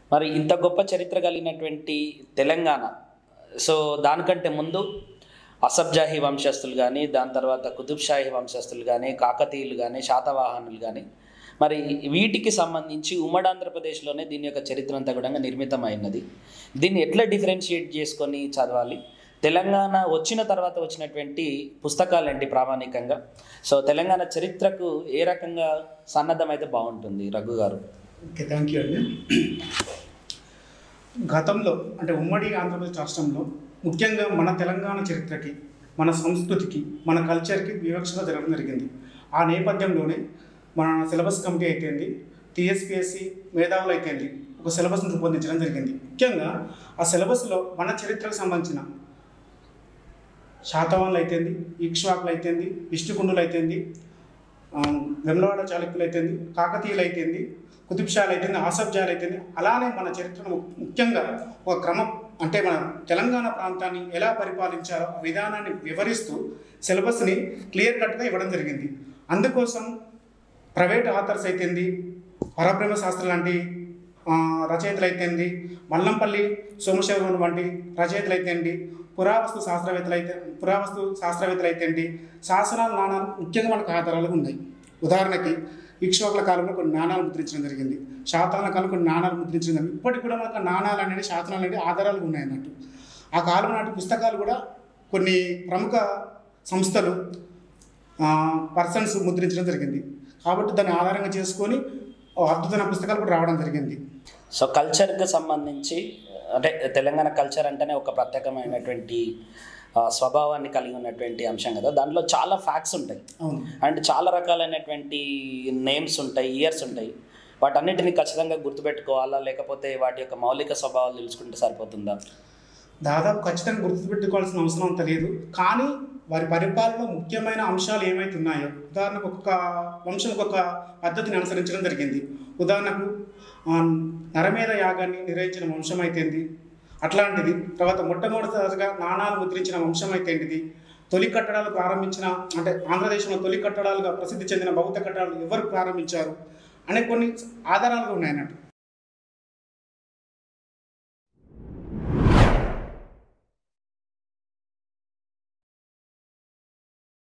మరి ఇంత గొప్ప చరిత్ర కలిగినటువంటి తెలంగాణ సో దానికంటే ముందు అసబ్జాహీ వంశస్థులు కానీ దాని తర్వాత కుతుబ్షాహీ వంశస్థులు కానీ కాకతీయులు కానీ శాతవాహనులు కానీ మరి వీటికి సంబంధించి ఉమ్మడి ఆంధ్రప్రదేశ్లోనే దీని యొక్క చరిత్ర అంతా కూడా నిర్మితమైనది దీన్ని ఎట్లా డిఫరెన్షియేట్ చేసుకొని చదవాలి తెలంగాణ వచ్చిన తర్వాత వచ్చినటువంటి పుస్తకాలు ఏంటి ప్రామాణికంగా సో తెలంగాణ చరిత్రకు ఏ రకంగా సన్నద్ధమైతే బాగుంటుంది రఘు గారు ఓకే థ్యాంక్ యూ అండి గతంలో అంటే ఉమ్మడి ఆంధ్రప్రదేశ్ రాష్ట్రంలో ముఖ్యంగా మన తెలంగాణ చరిత్రకి మన సంస్కృతికి మన కల్చర్కి వివక్షత జరగడం జరిగింది ఆ నేపథ్యంలోనే మన సిలబస్ కమిటీ అయితేంది టీఎస్పిఎస్సి మేధావులు అయితేంది ఒక సిలబస్ను రూపొందించడం జరిగింది ముఖ్యంగా ఆ సిలబస్లో మన చరిత్రకు సంబంధించిన శాతవాన్లు అయితేంది ఇక్ష్వాకులు అయితేంది విష్ణుకుండులు అయితేంది ఆ, వెమ్లవాడ చాళుక్యులు అయితేంది కాకతీయులు అయితేంది కుతుబ్షాలు అయితేంది ఆసబ్జాలు అయితేంది అలానే మన చరిత్రను ము- ముఖ్యంగా ఒక క్రమం అంటే మన తెలంగాణ ప్రాంతాన్ని ఎలా పరిపాలించారో ఆ విధానాన్ని వివరిస్తూ సిలబస్ని క్లియర్ కట్గా ఇవ్వడం జరిగింది అందుకోసం ప్రైవేట్ ఆథర్స్ అయితేంది పరబ్రహ్మ శాస్త్రం లాంటి ఆ, రచయితలు అయితేంది మల్లంపల్లి సోమశేఖరం వంటి రచయితలు అయితేండి పురావస్తు శాస్త్రవేత్తలు అయితే పురావస్తు శాస్త్రవేత్తలు అయితేండి శాసనాల నాణాలు ముఖ్యంగా మనకు ఆధారాలు ఉన్నాయి ఉదాహరణకి ఇక్ష్వాకుల కాలంలో కొన్ని నాణాలు ముద్రించడం జరిగింది శాతనాల కాలంలో కొన్ని నాణాలు ముద్రించడం జరిగింది ఇప్పటికి కూడా మనకు ఆ నాణాలు అనేది శాసనాలు అనేది ఆధారాలు ఉన్నాయి అన్నట్టు ఆ కాలం నాటి పుస్తకాలు కూడా కొన్ని ప్రముఖ సంస్థలు పర్సన్స్ ముద్రించడం జరిగింది కాబట్టి దాన్ని ఆధారంగా చేసుకొని ఓ అద్భుతమైన పుస్తకాలు కూడా రావడం జరిగింది సో కల్చర్కి సంబంధించి అంటే తెలంగాణ కల్చర్ అంటేనే ఒక ప్రత్యేకమైనటువంటి ఆ, స్వభావాన్ని కలిగి ఉన్నటువంటి అంశం కదా దాంట్లో చాలా ఫ్యాక్ట్స్ ఉంటాయి అవును అండ్ చాలా రకాలైనటువంటి నేమ్స్ ఉంటాయి ఇయర్స్ ఉంటాయి వాటన్నిటిని ఖచ్చితంగా గుర్తుపెట్టుకోవాలా లేకపోతే వాటి యొక్క మౌలిక స్వభావాలు తెలుసుకుంటే సరిపోతుందా దాదాపు ఖచ్చితంగా గుర్తుపెట్టుకోవాల్సిన అవసరం అంత లేదు కానీ వారి పరిపాలనలో ముఖ్యమైన అంశాలు ఏమైతే ఉన్నాయో ఉదాహరణకు ఒక్కొక్క వంశం ఒక్కొక్క పద్ధతిని అనుసరించడం జరిగింది ఉదాహరణకు ఆ, నరమేధ యాగాన్ని నిర్వహించిన వంశం అయితేంది అట్లాంటిది తర్వాత మొట్టమొదటిసారిగా నాణాలు ముద్రించిన వంశం అయితేంటిది తొలి కట్టడాలు ప్రారంభించిన అంటే ఆంధ్రదేశంలో తొలి కట్టడాలుగా ప్రసిద్ధి చెందిన బౌద్ధ కట్టడాలు ఎవరు ప్రారంభించారు అనే కొన్ని ఆధారాలు ఉన్నాయి అన్నట్టు